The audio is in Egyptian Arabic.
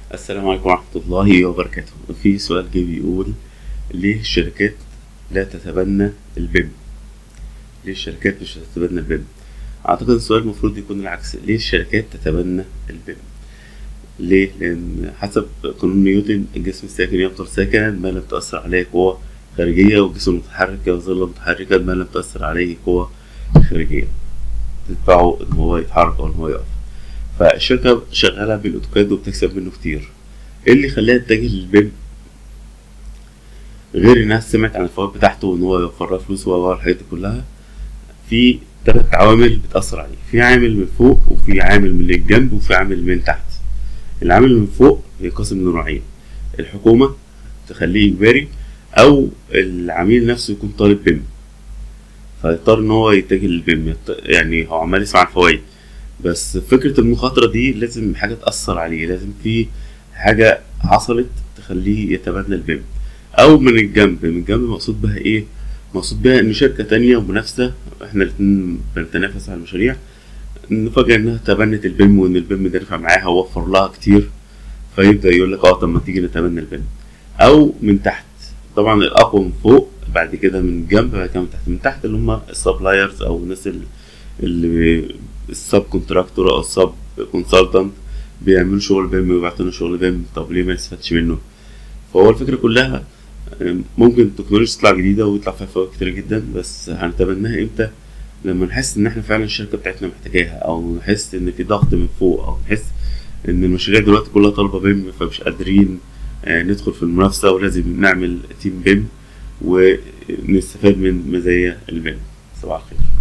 السلام عليكم ورحمة الله وبركاته في سؤال جه بيقول ليه الشركات لا تتبنى البيم ليه الشركات مش هتتبنى البيم اعتقد السؤال المفروض يكون العكس ليه الشركات تتبنى البيم ليه لان حسب قانون نيوتن الجسم الساكن يفضل ساكنا ما لم تأثر عليه قوة خارجية والجسم المتحرك يظل متحركا ما لم تأثر عليه قوة خارجية تدفعه ان هو يتحرك او ان هو يقف فالشركة شغالة بالاوتوكاد وبتكسب منه كتير ايه اللي خلاها تتجه للبيم غير انها سمعت عن الفوائد بتاعته وان هو يوفر لها فلوس والحاجات دي كلها في تلات عوامل بتأثر عليه في عامل من فوق وفي عامل من الجنب وفي عامل من تحت العامل من فوق بينقسم لنوعين الحكومة تخليه إجباري أو العميل نفسه يكون طالب بيم فيضطر إن هو يتجه للبيم يط- يعني هو عمال يسمع الفوائد بس فكرة المخاطرة دي لازم حاجة تأثر عليه لازم في حاجة حصلت تخليه يتبنى البيم أو من الجنب من الجنب مقصود بها إيه؟ مقصود بها إن شركة تانية منافسة إحنا الاتنين بنتنافس على المشاريع نفاجئ إنها تبنت البيم وإن البيم ده نفع معاها ووفر لها كتير فيبدأ يقول لك اه طب ما تيجي نتبنى البيم أو من تحت طبعا الأقوى من فوق بعد كده من الجنب بعد كده من تحت من تحت اللي هم السبلايرز أو الناس ال- اللي السب كونتراكتور أو السب كونسلتنت بيعملوا شغل بيم ويبعتوا لنا شغل بيم طب ليه ما نستفادش منه فهو الفكرة كلها آم، ممكن التكنولوجيا تطلع جديدة ويطلع فيها فوائد كتير جدا بس هنتبناها امتى لما نحس ان احنا فعلا الشركة بتاعتنا محتاجاها او نحس ان في ضغط من فوق او نحس ان المشاريع دلوقتي كلها طالبة بيم فمش قادرين آه، ندخل في المنافسة ولازم نعمل تيم بيم ونستفاد من مزايا البيم صباح الخير